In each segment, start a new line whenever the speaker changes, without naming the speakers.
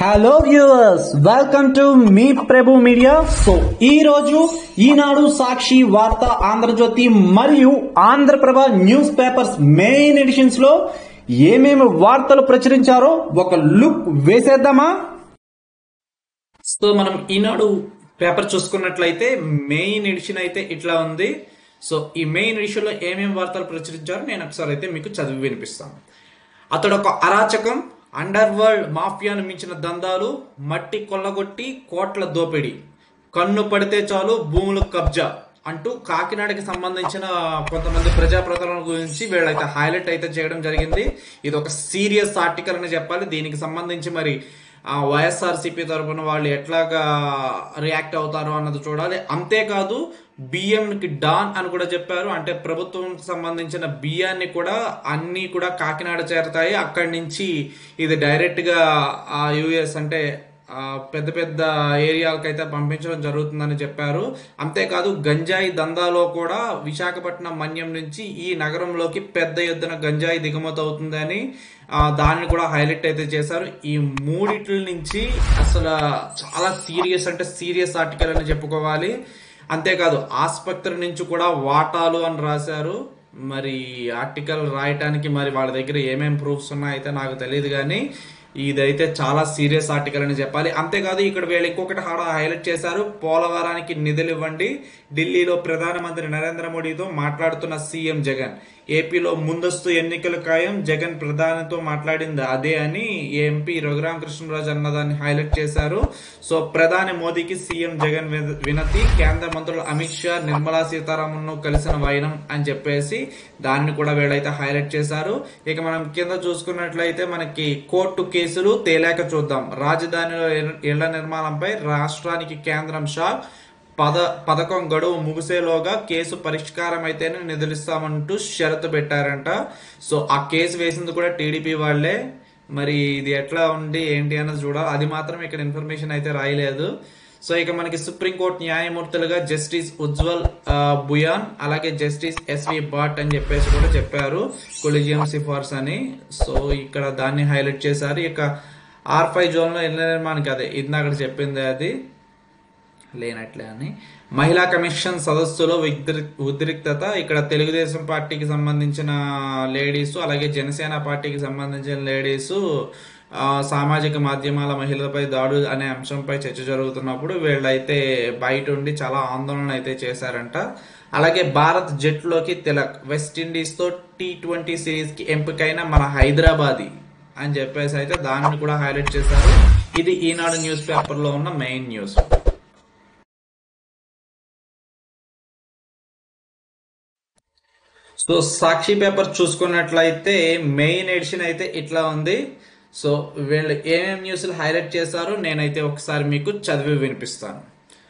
hello viewers welcome to మీ Prabhu media so ఈ రోజు ఈనాడు సాక్షి వార్త ఆంధ్రజ్యోతి మరియు Andhra Prabha news papers main editions లో ఏమేమి వార్తలు ప్రచురించారో ఒక లుక్ వేసేద్దామా సో మనం ఈనాడు పేపర్ చూసుకున్నట్లయితే మెయిన్ ఎడిషన్ అయితే ఇట్లా ఉంది సో ఈ మెయిన్ ఎడిషన్ లో ఏమేమి వార్తలు ప్రచురించారో నేను ఒకసారి అయితే మీకు చదివి వినిపిస్తాను అతడు ఒక అరాచకం అండర్ వరల్డ్ మాఫియాను మించిన దందాలు మట్టి కొల్లగొట్టి కోట్ల దోపిడీ కన్ను పడితే చాలు భూములు కబ్జా అంటూ కాకినాడకి సంబంధించిన కొంతమంది ప్రజాప్రతినిధుల గురించి వీళ్ళైతే హైలైట్ అయితే చేయడం జరిగింది ఇది ఒక సీరియస్ ఆర్టికల్ అని చెప్పాలి దీనికి సంబంధించి మరి ఆ వైఎస్ఆర్సీపీ తరపున వాళ్ళు ఎట్లాగా రియాక్ట్ అవుతారో అన్నది చూడాలి అంతేకాదు బియ్యంకి డాన్ అని కూడా చెప్పారు అంటే ప్రభుత్వం సంబంధించిన బియ్యాన్ని కూడా అన్ని కూడా కాకినాడ చేరతాయి అక్కడి నుంచి ఇది డైరెక్ట్ గా ఆ యుఎస్ అంటే ఆ, పెద్ద పెద్ద ఏరియాలకైతే పంపించడం జరుగుతుందని చెప్పారు అంతేకాదు గంజాయి దందాలో కూడా విశాఖపట్నం మన్యం నుంచి ఈ నగరంలోకి పెద్ద ఎత్తున గంజాయి దిగుమతి అవుతుందని ఆ, దానిని కూడా హైలైట్ అయితే చేశారు ఈ మూడిట్ల నుంచి అసలు చాలా సీరియస్ అంటే సీరియస్ ఆర్టికల్ అని చెప్పుకోవాలి అంతేకాదు ఆసుపత్రి నుంచి కూడా వాటాలు అని రాశారు మరి ఆర్టికల్ రాయటానికి మరి వాళ్ళ దగ్గర ఏమేం ప్రూఫ్స్ ఉన్నాయైతే నాకు తెలియదు కానీ ఇదైతే చాలా సీరియస్ ఆర్టికల్ అని చెప్పాలి అంతేకాదు ఇక్కడ వీళ్ళు ఇంకొకటి హాడ హైలైట్ చేశారు పోలవరానికి నిధులు ఇవ్వండి ఢిల్లీలో ప్రధానమంత్రి నరేంద్ర మోడీతో మాట్లాడుతున్న సీఎం జగన్ ఏపీలో ముందస్తు ఎన్నికలు ఖాయం జగన్ ప్రధానితో మాట్లాడింది అదే అని ఎంపీ రఘురామకృష్ణరాజు అన్నదాన్ని హైలైట్ చేశారు సో ప్రధాని మోదీకి సీఎం జగన్ వి- వినతి కేంద్ర మంత్రులు అమిత్ షా నిర్మలా సీతారామన్ ను కలిసిన వైనం అని చెప్పేసి దాన్ని కూడా వీళ్ళైతే హైలైట్ చేశారు ఇక మనం కింద చూసుకున్నట్లయితే మనకి కోర్టు కేసులు తేలాక చూద్దాం రాజధానిలో ఇళ్ల- ఇళ్ల నిర్మాణంపై రాష్ట్రానికి కేంద్రం షాక్ పద పథకం గడువు ముగిసేలోగా కేసు పరిష్కారం అయితేనే నిధులిస్తామంటూ షరతు పెట్టారంట సో ఆ కేసు వేసింది కూడా టీడీపీ వాళ్ళే మరి ఇది ఎట్లా ఉండి ఏంటి అన్నది చూడాలి అది మాత్రం ఇక్కడ ఇన్ఫర్మేషన్ అయితే రాయలేదు సో ఇక మనకి సుప్రీంకోర్టు న్యాయమూర్తులుగా జస్టిస్ ఉజ్వల్ ఆ, బుయాన్ అలాగే జస్టిస్ ఎస్వి భట్ అని చెప్పేసి కూడా చెప్పారు కొలిజియం సిఫార్స్ అని సో ఇక్కడ దాన్ని హైలైట్ చేశారు ఇక ఆర్ ఫైవ్ జోన్ లో ఇళ్ల నిర్మాణానికి అదే ఇందాక చెప్పింది అది లేనట్లే అని మహిళా కమిషన్ సదస్సులో ఉద్రి- ఉద్రిక్తత ఇక్కడ తెలుగుదేశం పార్టీకి సంబంధించిన లేడీస్ అలాగే జనసేన పార్టీకి సంబంధించిన లేడీస్ ఆ, సామాజిక మాధ్యమాల మహిళలపై దాడులు అనే అంశంపై చర్చ జరుగుతున్నప్పుడు వీళ్ళైతే బయట ఉండి చాలా ఆందోళన అయితే చేశారంట అలాగే భారత్ జట్టులోకి తిలక్ వెస్టిండీస్ తో టీ ట్వంటీ సిరీస్ కి ఎంపికైన మన హైదరాబాదీ అని చెప్పేసి అయితే దానిని కూడా హైలైట్ చేశారు ఇది ఈనాడు న్యూస్ పేపర్ లో ఉన్న main news so Sakshi paper చూసుకున్నట్లయితే మెయిన్ ఎడిషన్ అయితే ఇట్లా ఉంది సో వీళ్ళు ఏమేం న్యూస్లు హైలైట్ చేశారో నేనైతే ఒకసారి మీకు చదివి వినిపిస్తాను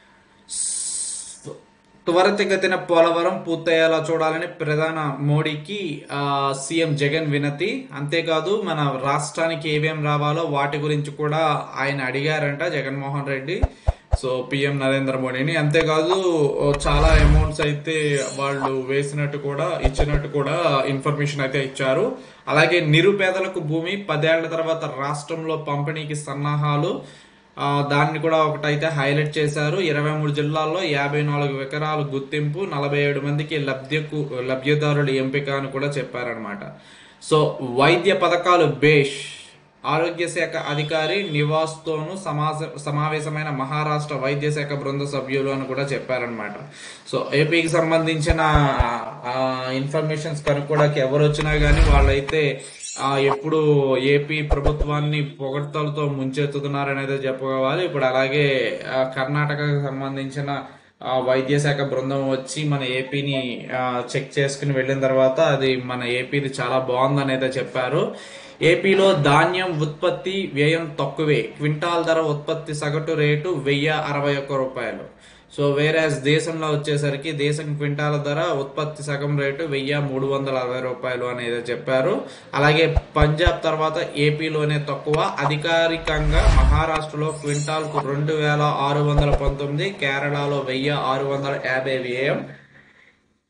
త్వరితగతిన పోలవరం పూర్తయ్యేలా చూడాలని ప్రధాన మోడీకి ఆ, సీఎం జగన్ వినతి అంతేకాదు మన రాష్ట్రానికి ఏమేం రావాలో వాటి గురించి కూడా ఆయన అడిగారంట జగన్మోహన్ రెడ్డి సో పిఎం నరేంద్ర మోడీని అంతేకాదు ఓ చాలా అమౌంట్స్ అయితే వాళ్ళు వేసినట్టు కూడా ఇచ్చినట్టు కూడా ఇన్ఫర్మేషన్ అయితే ఇచ్చారు అలాగే నిరుపేదలకు భూమి పదేళ్ల తర్వాత రాష్ట్రంలో పంపిణీకి సన్నాహాలు ఆ, దాన్ని కూడా ఒకటైతే హైలైట్ చేశారు ఇరవై మూడు జిల్లాల్లో యాభై నాలుగు ఎకరాలు గుర్తింపు నలభై ఏడు మందికి లబ్ధికు లబ్ధిదారుల ఎంపిక అని కూడా చెప్పారనమాట సో వైద్య పథకాలు బేష్ ఆరోగ్య శాఖ అధికారి నివాస్తోను సమాజ సమావేశమైన మహారాష్ట్ర వైద్య శాఖ బృంద సభ్యులు అని కూడా చెప్పారనమాట సో ఏపీకి సంబంధించిన ఇన్ఫర్మేషన్స్ కనుక్కోవడానికి ఎవరు వచ్చినా గానీ వాళ్ళైతే ఆ, ఎప్పుడు ఏపీ ప్రభుత్వాన్ని పొగడ్తలతో ముంచెత్తుతున్నారని అయితే చెప్పుకోవాలి ఇప్పుడు అలాగే ఆ, కర్ణాటకకు సంబంధించిన ఆ, వైద్య శాఖ బృందం వచ్చి మన ఏపీని చెక్ చేసుకుని వెళ్ళిన తర్వాత అది మన ఏపీది చాలా బాగుందని అయితే చెప్పారు ఏపీలో ధాన్యం ఉత్పత్తి వ్యయం తక్కువే క్వింటాల్ ధర ఉత్పత్తి సగటు రేటు వెయ్యి అరవై ఒక్క రూపాయలు సో వేరే దేశంలో వచ్చేసరికి దేశం క్వింటాల ధర ఉత్పత్తి సగం రేటు వెయ్యి మూడు వందల అరవై రూపాయలు అనేది చెప్పారు అలాగే పంజాబ్ తర్వాత ఏపీలోనే తక్కువ అధికారికంగా మహారాష్ట్రలో క్వింటాల్ కు రెండు వేల ఆరు వందల పంతొమ్మిది కేరళలో వెయ్యి ఆరు వందల యాభై వ్యయం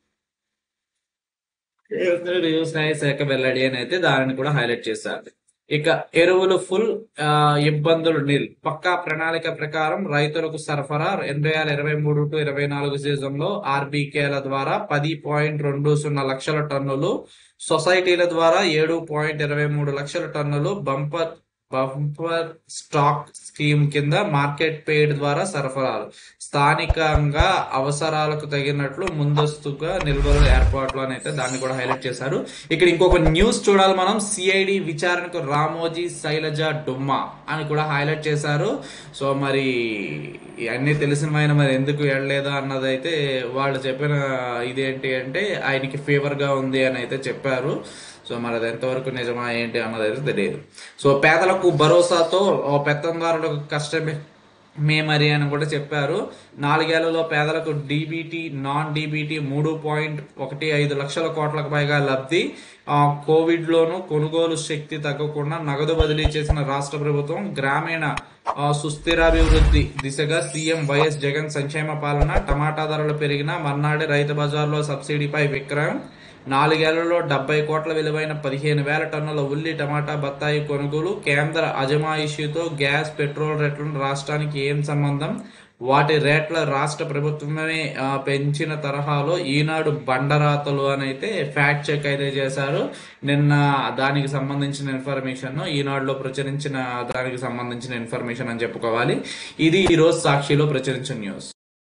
న్యాయ శాఖ వెల్లడి అని అయితే దానిని కూడా హైలైట్ చేశారు
ఇక ఎరువులు ఫుల్ ఆ, ఇబ్బందులు నిల్ పక్కా ప్రణాళిక ప్రకారం రైతులకు సరఫరా రెండు వేల ఇరవై మూడు టు ఇరవై నాలుగు సీజన్ లో ఆర్బీకేల ద్వారా పది పాయింట్ రెండు సున్నా లక్షల టన్నులు సొసైటీల ద్వారా ఏడు పాయింట్ ఇరవై మూడు లక్షల టన్నులు బంపర్ బంపర్ స్టాక్ స్కీమ్ కింద మార్కెట్ పేడ్ ద్వారా సరఫరాలు స్థానికంగా అవసరాలకు తగినట్లు ముందస్తుగా నిల్వలు ఏర్పాట్లు అని అయితే దాన్ని కూడా హైలైట్ చేశారు ఇక్కడ ఇంకొక న్యూస్ చూడాలి మనం సిఐడి విచారణకు రామోజీ శైలజ డుమ్మా అని కూడా హైలైట్ చేశారు సో మరి అన్ని తెలిసినమైన మరి ఎందుకు వెళ్ళలేదా అన్నది అయితే వాళ్ళు చెప్పిన ఇదేంటి అంటే ఆయనకి ఫీవర్ గా ఉంది అని అయితే చెప్పారు సో మరి అది ఎంతవరకు నిజమా ఏంటి అన్నది అయితే తెలియదు సో పేదలకు భరోసాతో ఓ పెత్తందారులకు కష్టమే మే మరి అని కూడా చెప్పారు నాలుగేళ్లలో పేదలకు డీబీటీ నాన్ డీబీటీ మూడు పాయింట్ ఒకటి ఐదు లక్షల కోట్లకు పైగా లబ్ధి ఆ, కోవిడ్ లోను కొనుగోలు శక్తి తగ్గకుండా నగదు బదిలీ చేసిన రాష్ట్ర ప్రభుత్వం గ్రామీణ ఆ, సుస్థిరాభివృద్ధి దిశగా సీఎం వైఎస్ జగన్ సంక్షేమ పాలన టమాటా ధరలు పెరిగిన మర్నాడు రైతు బజార్లో సబ్సిడీపై విక్రయం నాలుగేళ్లలో డెబ్బై కోట్ల విలువైన పదిహేను వేల టన్నుల ఉల్లి టమాటా బత్తాయి కొనుగోలు కేంద్ర అజమాయిషీతో గ్యాస్ పెట్రోల్ రేట్లను రాష్ట్రానికి ఏం సంబంధం వాటి రేట్ల రాష్ట్ర ప్రభుత్వమే ఆ, పెంచిన తరహాలో ఈనాడు బండరాతలు అని అయితే ఫ్యాక్ట్ చెక్ అయితే చేశారు నిన్న దానికి సంబంధించిన ఇన్ఫర్మేషన్ ఈనాడులో ప్రచురించిన దానికి సంబంధించిన ఇన్ఫర్మేషన్ అని చెప్పుకోవాలి ఇది ఈ రోజు సాక్షిలో ప్రచురించిన న్యూస్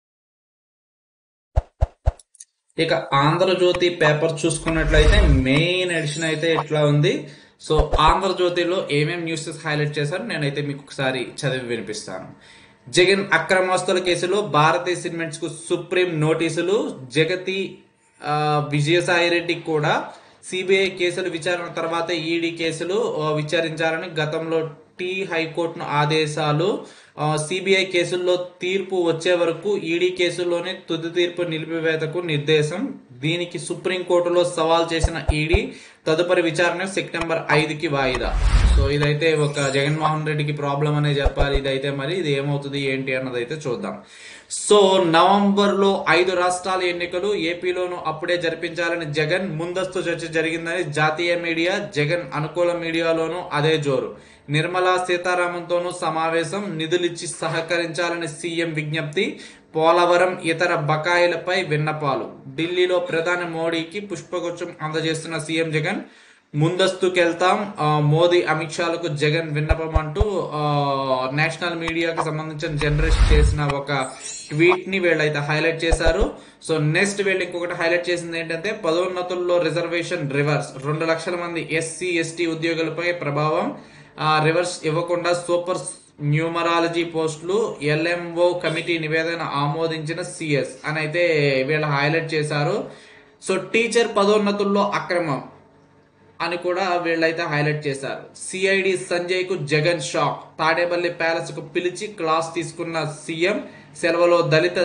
ఇక ఆంధ్రజ్యోతి పేపర్ చూసుకున్నట్లయితే మెయిన్ ఎడిషన్ అయితే ఇట్లా ఉంది సో ఆంధ్రజ్యోతిలో ఏమేం న్యూస్ హైలైట్ చేశారో నేనైతే మీకు ఒకసారి చదివి వినిపిస్తాను జగన్ అక్రమాస్తుల కేసులో భారతీయ సిమెంట్స్ కు సుప్రీం నోటీసులు జగతి ఆ, విజయసాయి రెడ్డికి కూడా సిబిఐ కేసులు విచారణ తర్వాత ఈడీ కేసులు ఆ, విచారించాలని గతంలో టీ హైకోర్టును ఆదేశాలు సిబిఐ కేసుల్లో తీర్పు వచ్చే వరకు ఈడీ కేసుల్లోనే తుది తీర్పు నిలిపివేతకు నిర్దేశం దీనికి సుప్రీంకోర్టులో సవాల్ చేసిన ఈడీ తదుపరి విచారణ సెప్టెంబర్ ఐదుకి వాయిదా సో ఇదైతే ఒక జగన్మోహన్ రెడ్డికి ప్రాబ్లం అనే చెప్పాలి ఇదైతే మరి ఇది ఏమవుతుంది ఏంటి అన్నది అయితే చూద్దాం సో నవంబర్ లో ఐదు రాష్ట్రాల ఎన్నికలు ఏపీలోనూ అప్పుడే జరిపించాలని జగన్ ముందస్తు చర్చ జరిగిందని జాతీయ మీడియా జగన్ అనుకూల మీడియాలోనూ అదే జోరు నిర్మలా సీతారామన్తోనూ సమావేశం నిధులిచ్చి సహకరించాలని సీఎం విజ్ఞప్తి పోలవరం ఇతర బకాయిలపై విన్నపాలు ఢిల్లీలో ప్రధాని మోడీకి పుష్పగుచ్చం అందజేస్తున్న సీఎం జగన్ ముందస్తుకెళ్తాం ఆ, మోదీ అమిత్ షాలకు జగన్ విన్నపం అంటూ ఆ, నేషనల్ మీడియాకి సంబంధించిన జనరేట్ చేసిన ఒక ట్వీట్ ని వీళ్ళైతే హైలైట్ చేశారు సో నెక్స్ట్ వీళ్ళు ఇంకొకటి హైలైట్ చేసింది ఏంటంటే పదోన్నతుల్లో రిజర్వేషన్ రివర్స్ రెండు లక్షల మంది ఎస్సీ ఎస్టీ ఉద్యోగులపై ప్రభావం ఆ, రివర్స్ ఇవ్వకుండా సూపర్ న్యూమరాలజీ పోస్టులు ఎల్ఎంఓ కమిటీ నివేదన ఆమోదించిన సిఎస్ అని అయితే వీళ్ళు హైలైట్ చేశారు సో టీచర్ పదోన్నతుల్లో అక్రమం అని కూడా వీళ్ళైతే హైలైట్ చేశారు సిఐడి సంజయ్ కు జగన్ షాక్ తాడేపల్లి ప్యాలెస్ కు పిలిచి క్లాస్ తీసుకున్న సీఎం సెలవులో దళిత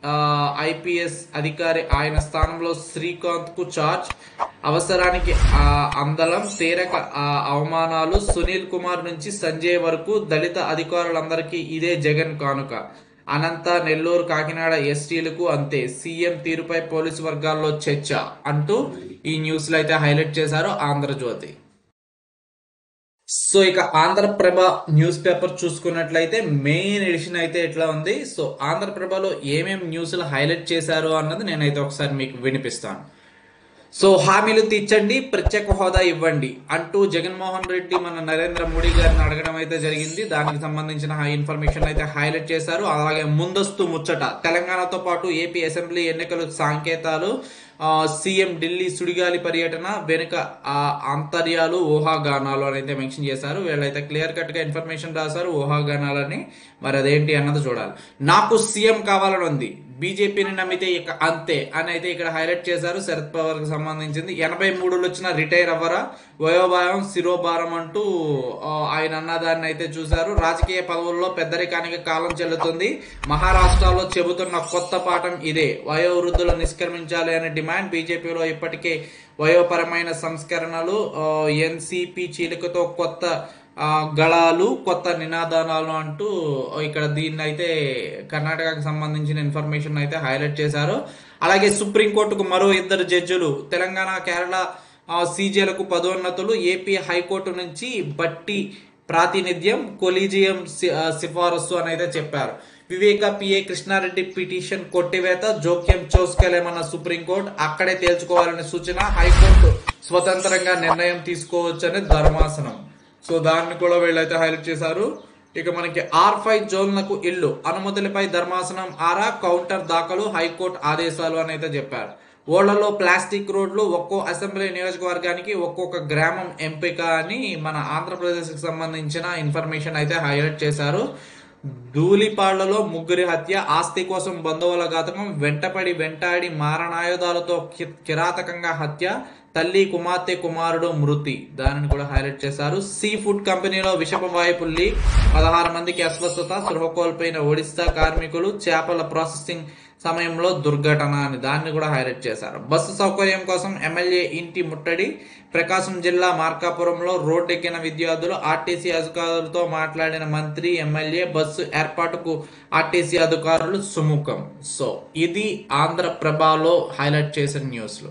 ఐపీఎస్ అధికారి ఆయన స్థానంలో శ్రీకాంత్ కు చార్జ్ అవసరానికి ఆ అందలం తీరక ఆ అవమానాలు సునీల్ కుమార్ నుంచి సంజయ్ వరకు దళిత అధికారులందరికీ ఇదే జగన్ కానుక అనంత నెల్లూరు కాకినాడ ఎస్టీలకు అంతే సీఎం తీరుపై పోలీసు వర్గాల్లో చర్చ అంటూ ఈ న్యూస్ లో అయితే హైలైట్ చేశారు ఆంధ్రజ్యోతి సో ఇక ఆంధ్రప్రభ న్యూస్ పేపర్ చూసుకున్నట్లయితే మెయిన్ ఎడిషన్ అయితే ఎట్లా ఉంది సో ఆంధ్రప్రభలో ఏమేం న్యూస్లు హైలైట్ చేశారు అన్నది నేనైతే ఒకసారి మీకు వినిపిస్తాను సో హామీలు తీర్చండి ప్రత్యేక హోదా ఇవ్వండి అంటూ జగన్మోహన్ రెడ్డి మన నరేంద్ర మోడీ గారిని అడగడం అయితే జరిగింది దానికి సంబంధించిన ఇన్ఫర్మేషన్ అయితే హైలైట్ చేశారు అలాగే ముందస్తు ముచ్చట తెలంగాణతో పాటు ఏపీ అసెంబ్లీ ఎన్నికలు సంకేతాలు ఆ, సీఎం ఢిల్లీ సుడిగాలి పర్యటన వెనుక ఆ ఆంతర్యాలు ఊహాగానాలు అని అయితే మెన్షన్ చేశారు వీళ్ళైతే క్లియర్ కట్ గా ఇన్ఫర్మేషన్ రాశారు ఊహాగానాలని మరి అదేంటి అన్నది చూడాలి నాకు సీఎం కావాలని ఉంది బీజేపీని నమ్మితే ఇక అంతే అని అయితే ఇక్కడ హైలైట్ చేశారు శరద్ పవార్ కి సంబంధించింది ఎనభై మూడులో వచ్చిన రిటైర్ అవ్వరా వయోభారం శిరోభారం అంటూ ఆ, ఆయన అన్నదాన్ని అయితే చూశారు రాజకీయ పదవుల్లో పెద్దరికానికి కాలం చెల్లుతుంది మహారాష్ట్రలో చెబుతున్న కొత్త పాఠం ఇదే వయోవృద్ధులు నిష్క్రమించాలి అనే డిమాండ్ బీజేపీలో ఇప్పటికే వయోపరమైన సంస్కరణలు ఎన్సిపి చీలికతో కొత్త ఆ, గళాలు కొత్త నినాదాలు అంటూ ఇక్కడ దీన్ని అయితే కర్ణాటకకు సంబంధించిన ఇన్ఫర్మేషన్ అయితే హైలైట్ చేశారు అలాగే సుప్రీంకోర్టుకు మరో ఇద్దరు జడ్జిలు తెలంగాణ కేరళ సీజేలకు పదోన్నతులు ఏపీ హైకోర్టు నుంచి బట్టి ప్రాతినిధ్యం కొలీజియం సి- ఆ, సిఫారసు అని అయితే చెప్పారు వివేక పిఏ కృష్ణారెడ్డి పిటిషన్ కొట్టివేత జోక్యం చేసుకోలేమన్న సుప్రీంకోర్టు అక్కడే తేల్చుకోవాలనే సూచన హైకోర్టు స్వతంత్రంగా నిర్ణయం తీసుకోవచ్చని ధర్మాసనం సో దాన్ని కూడా వీళ్ళైతే హైలైట్ చేశారు ఇక మనకి ఆర్ ఫైవ్ జోన్లకు ఇల్లు అనుమతులపై ధర్మాసనం ఆరా కౌంటర్ దాఖలు హైకోర్టు ఆదేశాలు అని అయితే చెప్పారు ఓళ్లలో ప్లాస్టిక్ రోడ్లు ఒక్కో అసెంబ్లీ నియోజకవర్గానికి ఒక్కొక్క గ్రామం ఎంపిక అని మన ఆంధ్రప్రదేశ్కి సంబంధించిన ఇన్ఫర్మేషన్ అయితే హైలైట్ చేశారు ధూళిపాళ్లలో ముగ్గురి హత్య ఆస్తి కోసం బంధువుల ఘాతకం వెంటపడి వెంటాడి మారణాయుధాలతో కి- కిరాతకంగా హత్య తల్లి కుమార్తె కుమారుడు మృతి దానిని కూడా హైలైట్ చేశారు సీ ఫుడ్ కంపెనీలో విషపు వాయుపు లీక్ పదహారు మందికి అస్వస్థత సృహ కోల్పోయిన ఒడిశా కార్మికులు చేపల ప్రాసెసింగ్ సమయంలో దుర్ఘటన అని దాన్ని కూడా హైలైట్ చేశారు బస్సు సౌకర్యం కోసం ఎమ్మెల్యే ఇంటి ముట్టడి ప్రకాశం జిల్లా మార్కాపురంలో రోడ్డెక్కిన విద్యార్థులు ఆర్టీసీ అధికారులతో మాట్లాడిన మంత్రి ఎమ్మెల్యే బస్సు ఏర్పాటుకు ఆర్టీసీ అధికారులు సుముఖం సో ఇది ఆంధ్రప్రభలో హైలైట్ చేసిన న్యూస్లు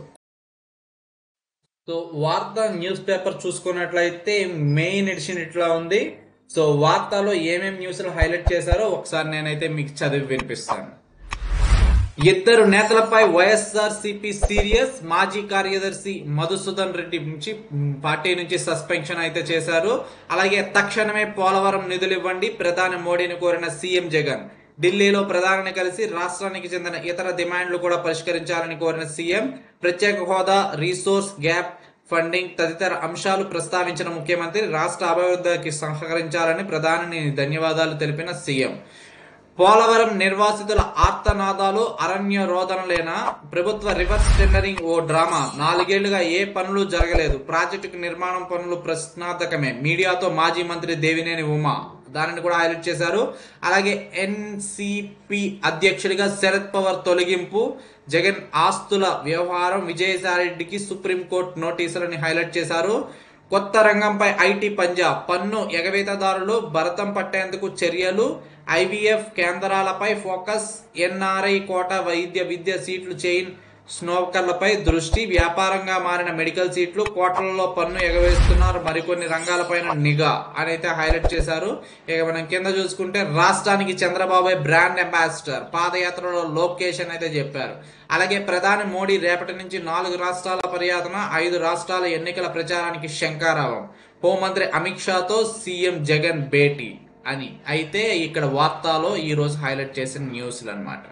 సో వార్త న్యూస్ పేపర్ చూసుకున్నట్లయితే మెయిన్ ఎడిషన్ ఇట్లా ఉంది సో వార్తలో ఏమేమి న్యూస్లు హైలైట్ చేశారో ఒకసారి నేనైతే మీకు చదివి వినిపిస్తాను ఇద్దరు నేతలపై వైఎస్ఆర్ సిపి సీరియస్ మాజీ కార్యదర్శి మధుసూదన్ రెడ్డి నుంచి పార్టీ నుంచి సస్పెన్షన్ అయితే చేశారు అలాగే తక్షణమే పోలవరం నిధులు ఇవ్వండి ప్రధాని మోడీని కోరిన సీఎం జగన్ ఢిల్లీలో ప్రధానిని కలిసి రాష్ట్రానికి చెందిన ఇతర డిమాండ్లు కూడా పరిష్కరించాలని కోరిన సీఎం ప్రత్యేక హోదా రీసోర్స్ గ్యాప్ ఫండింగ్ తదితర అంశాలు ప్రస్తావించిన ముఖ్యమంత్రి రాష్ట్ర అభివృద్ధికి సహకరించాలని ప్రధానిని ధన్యవాదాలు తెలిపిన సీఎం పోలవరం నిర్వాసితుల ఆర్తనాదాలు అరణ్య రోదనలేనా ప్రభుత్వ రివర్స్ టెండరింగ్ ఓ డ్రామా నాలుగేళ్లుగా ఏ పనులు జరగలేదు ప్రాజెక్టుకు నిర్మాణం పనులు ప్రశ్నార్థకమే మీడియాతో మాజీ మంత్రి దేవినేని ఉమా దానిని కూడా హైలైట్ చేశారు అలాగే ఎన్సిపి అధ్యక్షుడిగా శరద్ పవార్ తొలగింపు జగన్ ఆస్తుల వ్యవహారం విజయసాయిరెడ్డికి సుప్రీంకోర్టు నోటీసులని హైలైట్ చేశారు కొత్త రంగంపై ఐటీ పంజాబ్ పన్ను ఎగవేతదారులు భరతం పట్టేందుకు చర్యలు ఐవీఎఫ్ కేంద్రాలపై ఫోకస్ ఎన్ఆర్ఐ కోట వైద్య విద్య సీట్లు చైన్ స్నోకర్లపై దృష్టి వ్యాపారంగా మారిన మెడికల్ సీట్లు కోట్లలో పన్ను ఎగవేస్తున్నారు మరికొన్ని రంగాలపైన నిఘా అని అయితే హైలైట్ చేశారు ఇక మనం కింద చూసుకుంటే రాష్ట్రానికి చంద్రబాబు బ్రాండ్ అంబాసిడర్ పాదయాత్రలో లోకేష్ అని అయితే చెప్పారు అలాగే ప్రధాని మోడీ రేపటి నుంచి నాలుగు రాష్ట్రాల పర్యటన ఐదు రాష్ట్రాల ఎన్నికల ప్రచారానికి శంకారావం హోంమంత్రి అమిత్ షాతో సీఎం జగన్ భేటీ అని అయితే ఇక్కడ వార్తలో ఈ రోజు హైలైట్ చేసిన న్యూస్లు అన్నమాట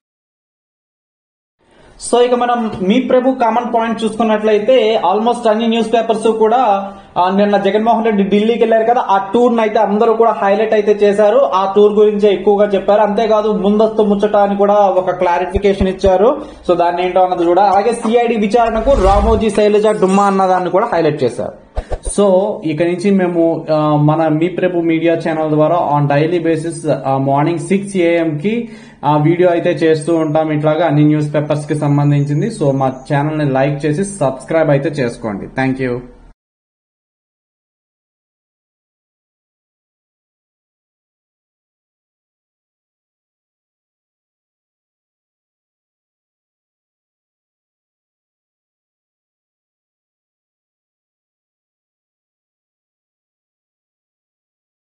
సో ఇక మనం మీ ప్రభు కామన్ పాయింట్ చూసుకున్నట్లయితే ఆల్మోస్ట్ అన్ని న్యూస్ పేపర్స్ కూడా ఆ, నిన్న జగన్మోహన్ రెడ్డి ఢిల్లీకి వెళ్ళారు కదా ఆ టూర్ అయితే అందరూ కూడా హైలైట్ అయితే చేశారు ఆ టూర్ గురించే ఎక్కువగా చెప్పారు అంతేకాదు ముందస్తు ముచ్చట అని కూడా ఒక క్లారిఫికేషన్ ఇచ్చారు సో దాన్ని ఏంటో అన్నది కూడా అలాగే సిఐడి విచారణకు రామోజీ శైలజ డుమ్మా అన్న దాన్ని కూడా హైలైట్ చేశారు సో ఇక నుంచి మేము ఆ, మన మీ ప్రభు మీడియా ఛానల్ ద్వారా on daily basis morning six AM కి ఆ వీడియో అయితే చేస్తూ ఉంటాం ఇట్లాగా అన్ని న్యూస్ పేపర్స్ కి సంబంధించింది సో మా ఛానల్ ని లైక్ చేసి సబ్స్క్రైబ్ అయితే చేసుకోండి థ్యాంక్ యూ